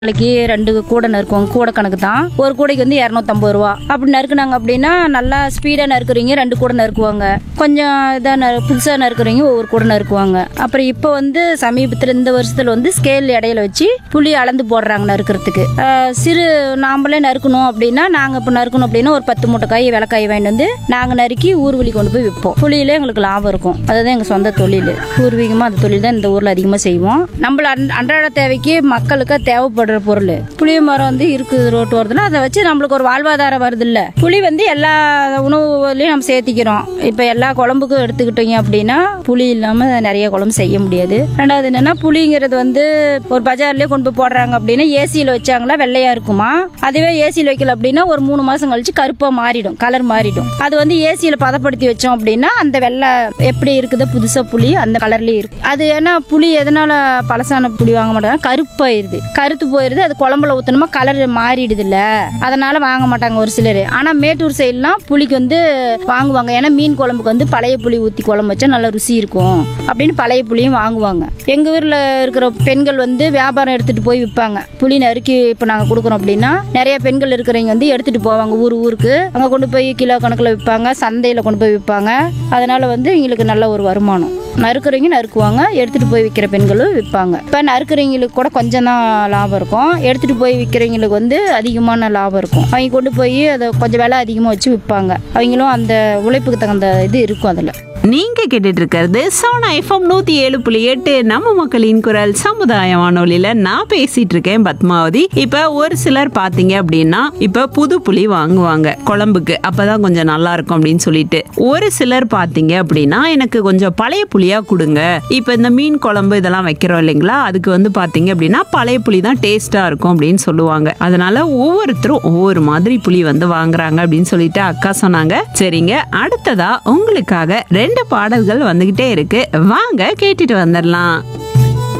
நாளைக்கு ரெண்டு கூடை நறுக்குவாங்க கூடை கணக்கு தான் ஒரு கூடைக்கு வந்து இரநூத்தம்பது ரூபா அப்படி நறுக்குனாங்க அப்படின்னா நல்லா ஸ்பீடாக நறுக்குறீங்க ரெண்டு கூடை நறுக்குவாங்க கொஞ்சம் இதாக நறு புதுசாக நறுக்குறீங்க ஒவ்வொரு கூடை நறுக்குவாங்க அப்புறம் இப்போ வந்து சமீபத்தில் இந்த வருஷத்தில் வந்து ஸ்கேல் இடையில வச்சு புளி அளந்து போடுறாங்க நறுக்கிறதுக்கு ஆஹ் சிறு நாமளே நறுக்கணும் அப்படின்னா நாங்கள் இப்போ நறுக்கணும் அப்படின்னா ஒரு பத்து மூட்டை காய் விளக்காய் வாங்கிட்டு வந்து நாங்கள் நறுக்கி ஊர்வலி கொண்டு போய் விற்போம் புளியிலே எங்களுக்கு லாபம் இருக்கும் அதுதான் எங்கள் சொந்த தொழில் பூர்வீகமாக அந்த தொழில் தான் இந்த ஊரில் அதிகமாக செய்வோம் நம்மள அன்- அன்றாட தேவைக்கு மக்களுக்கு தேவைப்படுற பொருள் புளிய மரம் வந்து இருக்குது ரோட்டு ஓரத்தில் அதை வச்சு நம்மளுக்கு ஒரு வாழ்வாதாரம் வருது இல்ல புளி வந்து எல்லா உணவுலையும் நம்ம சேர்த்திக்கிறோம் இப்போ எல்லா குழம்புக்கும் எடுத்துக்கிட்டீங்க அப்படின்னா புளி இல்லாமல் நிறைய குழம்பு செய்ய முடியாது ரெண்டாவது என்னன்னா புளிங்கிறது வந்து ஒரு பஜார்லயே கொண்டு போய் போடுறாங்க அப்படின்னா ஏசியில் வச்சாங்களா வெள்ளையா இருக்குமா அதுவே ஏசியில் வைக்கல அப்படின்னா ஒரு மூணு மாசம் கழிச்சு கருப்பா மாறிடும் கலர் மாறிடும் அது வந்து ஏசியில் பதப்படுத்தி வச்சோம் அப்படின்னா அந்த வெள்ளை எப்படி இருக்குதோ புதுசா புளி அந்த கலர்லயே இருக்கு அது ஏன்னா புளி எதனால பழசான புளி வாங்க மாட்டாங்க கருப்பாயிருது கருத்து போயிருது அது குழம்புல ஊத்தணுமா கலர் மாறிடுது இல்ல அதனால வாங்க மாட்டாங்க ஒரு சிலர் ஆனா மேட்டூர் சைட்லாம் புளிக்கு வந்து வாங்குவாங்க ஏன்னா மீன் குழம்புக்கு வந்து பழைய புளி ஊத்தி குழம்பு வச்சா நல்ல ருசி இருக்கும் அப்படின்னு பழைய புளியும் வாங்குவாங்க எங்க ஊர்ல இருக்கிற பெண்கள் வந்து வியாபாரம் எடுத்துட்டு போய் விற்பாங்க புளி நறுக்கி இப்போ நாங்க கொடுக்குறோம் அப்படின்னா நிறைய பெண்கள் இருக்கிறவங்க வந்து எடுத்துட்டு போவாங்க ஊர் ஊருக்கு அங்க கொண்டு போய் கிலோ கணக்குல விற்பாங்க சந்தையில கொண்டு போய் விற்பாங்க அதனால வந்து எங்களுக்கு நல்ல ஒரு வருமானம் நறுக்குறவங்க நறுக்குவாங்க எடுத்துட்டு போய் விற்கிற பெண்களும் விற்பாங்க இப்போ நறுக்குறவங்களுக்கு கூட கொஞ்சம் தான் லாபம் இருக்கும் எடுத்துட்டு போய் விற்கிறவங்களுக்கு வந்து அதிகமான லாபம் இருக்கும் அவங்க கொண்டு போய் அதை கொஞ்சம் விலை அதிகமாக வச்சு விற்பாங்க அவங்களும் அந்த உழைப்புக்கு தகுந்த இது இருக்கும் அதில் நீங்க கேட்டுட்டு இருக்கிறது சோனா எஃப்எம் நூத்தி ஏழு புள்ளி எட்டு நம்ம மக்களின் குரல் சமுதாய வானொலியில நான் பேசிட்டு இருக்கேன் பத்மாவதி இப்ப ஒரு சிலர் பாத்தீங்க அப்படின்னா இப்ப புது புளி வாங்குவாங்க குழம்புக்கு அப்பதான் கொஞ்சம் நல்லா இருக்கும் அப்படின்னு சொல்லிட்டு ஒரு சிலர் பாத்தீங்க அப்படின்னா எனக்கு கொஞ்சம் பழைய புளியா கொடுங்க இப்ப இந்த மீன் குழம்பு இதெல்லாம் வைக்கிறோம் இல்லைங்களா அதுக்கு வந்து பாத்தீங்க அப்படின்னா பழைய புளி தான் டேஸ்டா இருக்கும் அப்படின்னு சொல்லுவாங்க அதனால ஒவ்வொருத்தரும் ஒவ்வொரு மாதிரி புளி வந்து வாங்குறாங்க அப்படின்னு சொல்லிட்டு அக்கா சொன்னாங்க சரிங்க அடுத்ததா உங்களுக்காக ரெண்டு பாடல்கள் வந்துகிட்டே இருக்கு வாங்க கேட்டுட்டு வந்துடலாம்